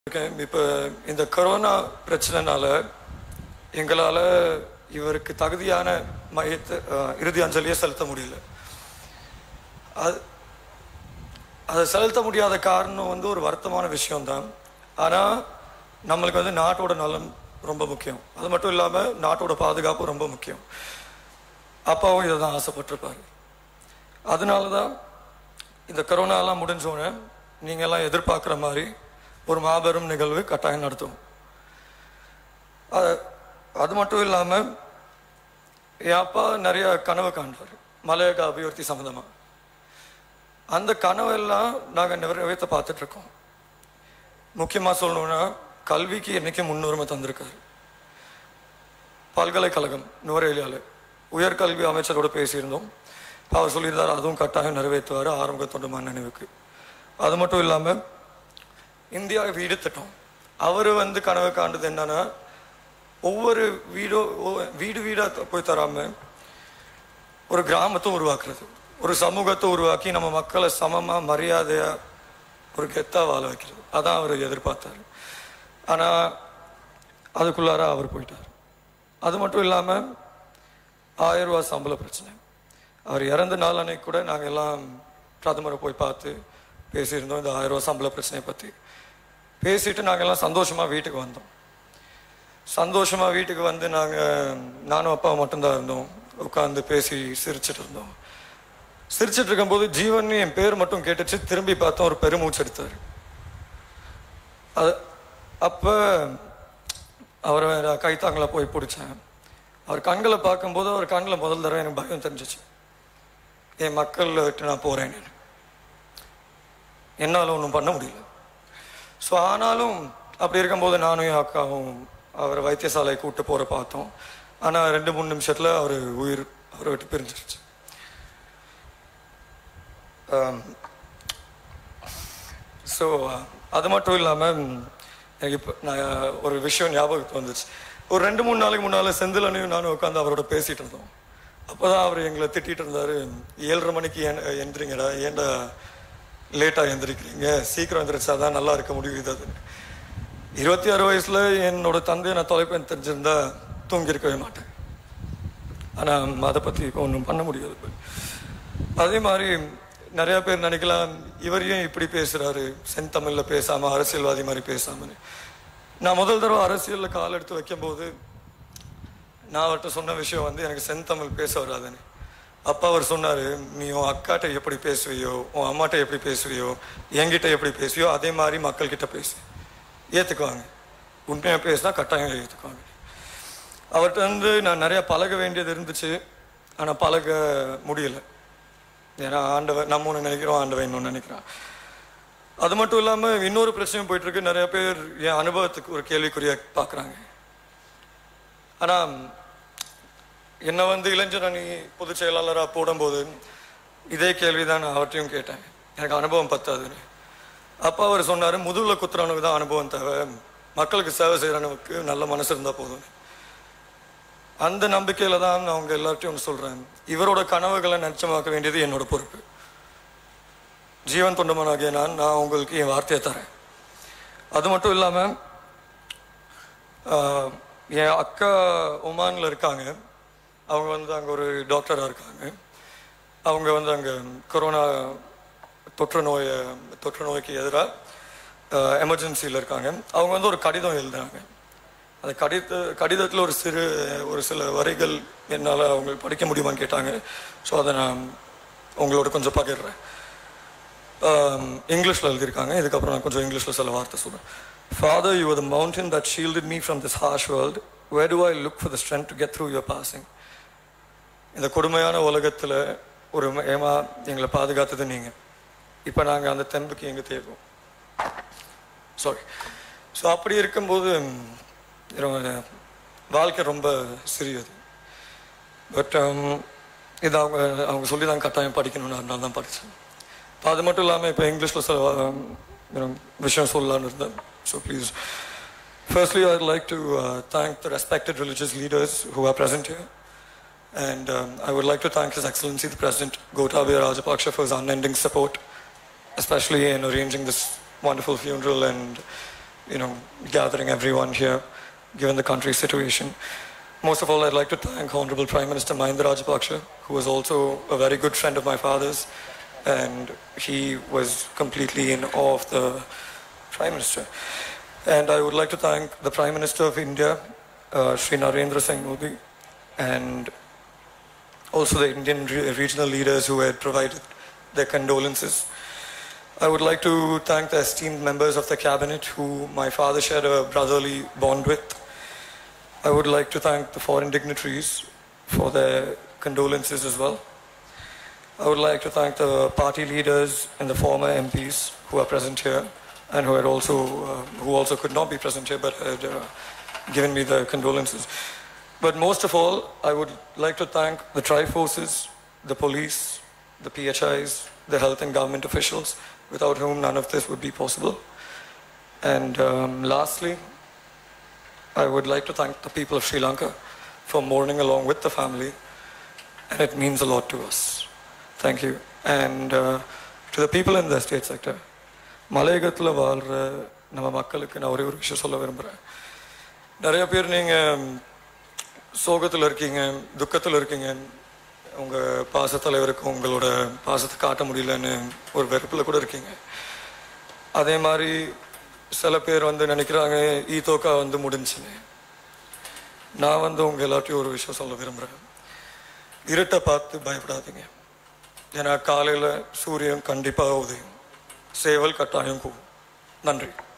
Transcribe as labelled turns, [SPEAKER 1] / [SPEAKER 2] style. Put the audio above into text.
[SPEAKER 1] இருக்கேன் இப்போ இந்த கொரோனா பிரச்சனைனால எங்களால் இவருக்கு தகுதியான மையத்தை அஹ், இறுதி அஞ்சலியை செலுத்த முடியல அது அதை செலுத்த முடியாத காரணம் வந்து ஒரு வருத்தமான விஷயம்தான் ஆனால் நம்மளுக்கு வந்து நாட்டோட நலன் ரொம்ப முக்கியம் அது மட்டும் இல்லாமல் நாட்டோட பாதுகாப்பு ரொம்ப முக்கியம் அப்பாவும் இதை தான் ஆசைப்பட்டிருப்பாரு அதனால தான் இந்த கொரோனாலாம் முடிஞ்சோடனே நீங்க எல்லாம் எதிர்பார்க்குற மாதிரி ஒரு மாபெரும் நிகழ்வு கட்டாயம் நடத்தும் அது அது மட்டும் இல்லாமல் என் அப்பா நிறைய கனவு காண்றாரு மலையக அபிவிருத்தி சம்மந்தமாக அந்த கனவெல்லாம் நாங்கள் நிறைவேற்ற பார்த்துட்டு இருக்கோம் முக்கியமாக சொல்லணும்னா கல்விக்கு என்னைக்கு முன்னுரிமை தந்திருக்காரு பல்கலைக்கழகம் நுவரேலியாவில் உயர்கல்வி அமைச்சரோட பேசியிருந்தோம் அவர் சொல்லியிருந்தார் அதுவும் கட்டாயம் நிறைவேற்றுவார் ஆரம்ப தொண்டு நினைவுக்கு அது மட்டும் இல்லாமல் இந்தியா வீடு திட்டம் அவர் வந்து கனவு காண்டது என்னன்னா ஒவ்வொரு வீடோ ஒ- வீடு வீடாக போய் தராம ஒரு கிராமத்தை உருவாக்குறது ஒரு சமூகத்தை உருவாக்கி நம்ம மக்களை சமமா மரியாதையா ஒரு கெத்தா வாழ வைக்கிறது அதான் அவர் எதிர்பார்த்தாரு ஆனா அதுக்குள்ளார அவர் போயிட்டார் அது மட்டும் இல்லாம ஆயிரம் ரூபாய் சம்பள பிரச்சனை அவர் இறந்த நாள் அன்னைக்கு கூட நாங்க எல்லாம் பிரதமரை போய் பார்த்து பேசியிருந்தோம் இந்த ஆயிரம் ரூபாய் சம்பள பிரச்சனையை பத்தி பேசிட்டு நாங்க எல்லாம் சந்தோஷமா வீட்டுக்கு வந்தோம் சந்தோஷமா வீட்டுக்கு வந்து நாங்க நானும் அப்பா மட்டும்தான் இருந்தோம் உட்காந்து பேசி சிரிச்சிட்டு இருந்தோம் சிரிச்சிட்டு இருக்கும்போது ஜீவன் என் பேர் மட்டும் கேட்டுச்சு திரும்பி பார்த்தோம் ஒரு பெருமூச்சு எடுத்தாரு அது அப்ப அவரை நான் கைத்தாங்கள போய் பிடிச்சேன் அவர் கண்களை பார்க்கும்போது அவர் கண்ணில் முதல் தடவை எனக்கு பயம் தெரிஞ்சிச்சு என் மக்கள் விட்டு நான் போறேன் என்னால் ஒன்றும் பண்ண முடியல ஸோ ஆனாலும் அப்படி இருக்கும்போது நானும் என் அக்காவும் அவரை வைத்தியசாலை கூட்டு போற பார்த்தோம் ஆனால் ரெண்டு மூணு நிமிஷத்தில் அவர் உயிர் அவரை விட்டு பிரிஞ்சிருச்சு ஸோ அது மட்டும் இல்லாமல் எனக்கு இப்போ நான் ஒரு விஷயம் ஞாபகத்துக்கு வந்துச்சு ஒரு ரெண்டு மூணு நாளைக்கு முன்னால் செந்திலனையும் நானும் உட்காந்து அவரோட பேசிட்டு இருந்தோம் அப்போதான் அவர் எங்களை திட்டிட்டு இருந்தாரு ஏழரை மணிக்கு ஏன் எந்திரிங்கடா ஏன்டா லேட்டாக எந்திரிக்கிறீங்க சீக்கிரம் எந்திரிச்சா தான் நல்லா இருக்க முடியுது அது இருபத்தி ஆறு வயசுல என்னோட தந்தையை நான் தொலைப்பேன் தெரிஞ்சிருந்தா தூங்கி இருக்கவே மாட்டேன் ஆனால் அதை பற்றி இப்போ ஒன்றும் பண்ண முடியாது இப்ப. அதே மாதிரி நிறைய பேர் நினைக்கலாம் இவர் ஏன் இப்படி பேசுறாரு செந்தமிழ்ல பேசாம அரசியல்வாதி மாதிரி பேசாமன்னு நான் முதல் தடவை அரசியல்ல கால் எடுத்து வைக்கும்போது நான் அவர்கிட்ட சொன்ன விஷயம் வந்து எனக்கு செந்தமிழ் பேச வராதுன்னு அப்பா அவர் சொன்னாரு நீ உன் அக்காட்ட எப்படி பேசுவியோ உன் அம்மாட்ட எப்படி பேசுவியோ என்கிட்ட எப்படி பேசுவியோ அதே மாதிரி மக்கள் கிட்ட பேசு ஏத்துக்குவாங்க உண்மையா பேசினா கட்டாயம் ஏத்துக்குவாங்க அவர்கிட்ட வந்து நான் நிறைய பழக வேண்டியது இருந்துச்சு ஆனா பழக முடியல ஏன்னா ஆண்டவர் நம்ம ஒன்று நினைக்கிறோம் ஆண்டவன் இன்னொன்று நினைக்கிறான் அது மட்டும் இல்லாம இன்னொரு பிரச்சனையும் போயிட்டு இருக்கு நிறைய பேர் என் அனுபவத்துக்கு ஒரு கேள்விக்குறியா பார்க்கறாங்க ஆனா என்னை வந்து இளைஞர் அணி பொதுச் செயலாளராக போடும்போது இதே கேள்வி தான் நான் அவர்கிட்டையும் கேட்டேன் எனக்கு அனுபவம் பத்தாதுன்னு அப்போ அவர் சொன்னார் முதுகுல குத்துறவனுக்கு தான் அனுபவம் தேவை மக்களுக்கு சேவை செய்கிறவனுக்கு நல்ல மனசு இருந்தால் போதும் அந்த நம்பிக்கையில தான் நான் உங்க எல்லார்ட்டையும் ஒன்று சொல்றேன் இவரோட கனவுகளை நிச்சயமாக்க வேண்டியது என்னோட பொறுப்பு ஜீவன் தொண்டமனாகிய நான் நான் உங்களுக்கு என் வார்த்தையை தரேன் அது மட்டும் இல்லாம ஆஹ், என் அக்கா ஒமான்ல இருக்காங்க அவங்க வந்து அங்க ஒரு டாக்டரா இருக்காங்க அவங்க வந்து அங்க கொரோனா தொற்று நோயை தொற்று நோய்க்கு எதிராக எமர்ஜென்சியில் இருக்காங்க அவங்க வந்து ஒரு கடிதம் எழுதுறாங்க அந்த கடித கடிதத்தில் ஒரு சிறு ஒரு சில வரிகள் என்னால் அவங்க படிக்க முடியுமான்னு கேட்டாங்க ஸோ அதை நான் உங்களோட கொஞ்சம் பகிர்றேன் இங்கிலீஷில் எழுதியிருக்காங்க இதுக்கப்புறம் நான் கொஞ்சம் இங்கிலீஷில் சில வார்த்தை சொல்கிறேன் father you the mountain that shielded me from this harsh world where do I look for the strength to get through your passing இந்த கொடுமையான உலகத்தில் ஒரு ஏமா எங்களை பாதுகாத்தது நீங்கள் இப்போ நாங்கள் அந்த தெம்புக்கு எங்கே தேடுவோம் சாரி ஸோ அப்படி இருக்கும்போது ம், ரொம்ப வாழ்க்கை ரொம்ப சிறியது பட் இது அவங்க அவங்க சொல்லி தான் கட்டாயம் படிக்கணும்னு அதனால தான் படித்தேன் இப்போ அது மட்டும் இல்லாமல் இப்போ இங்கிலீஷில் சில um, you know, விஷயம் சொல்லலான்னு இருந்தேன் so please Firstly, I'd like to uh, thank the respected religious leaders who are present here. And um, I would like to thank His Excellency the President Gotabaya Rajapaksa for his unending support, especially in arranging this wonderful funeral and you know, gathering everyone here, given the country's situation. Most of all, I'd like to thank Honorable Prime Minister Mahinda Rajapaksa, who was also a very good friend of my father's, and he was completely in awe of the Prime Minister. And I would like to thank the Prime Minister of India, uh, Sri Narendra Singh Modi, and also the Indian re- regional leaders who had provided their condolences. I would like to thank the esteemed members of the cabinet who my father shared a brotherly bond with. I would like to thank the foreign dignitaries for their condolences as well. I would like to thank the party leaders and the former MPs who are present here and who had also uh, who also could not be present here but had uh, given me their condolences. But most of all, I would like to thank the Triforces, the police, the PHIs, the health and government officials, without whom none of this would be possible. And um, lastly, I would like to thank the people of Sri Lanka for mourning along with the family, and it means a lot to us. Thank you. And uh, to the people in the state sector, மலையகத்தில் வாழ்கிற நம்ம மக்களுக்கு நான் ஒரே ஒரு விஷயம் சொல்ல விரும்புகிறேன் நிறைய பேர் நீங்கள் சோகத்தில் இருக்கீங்க துக்கத்தில் இருக்கீங்க உங்கள் பாசத்தலைவருக்கு உங்களோட பாசத்தை காட்ட முடியலன்னு ஒரு வெறுப்பில் கூட இருக்கீங்க அதே மாதிரி சில பேர் வந்து நினைக்கிறாங்க ஈத்தோக்கா வந்து முடிஞ்சுன்னு நான் வந்து உங்கள் எல்லாத்தையும் ஒரு விஷயம் சொல்ல விரும்புகிறேன் இருட்டை பார்த்து பயப்படாதீங்க ஏன்னா காலையில் சூரியன் கண்டிப்பாக உதயும் சேவல் கட்டாயம் கூவும் நன்றி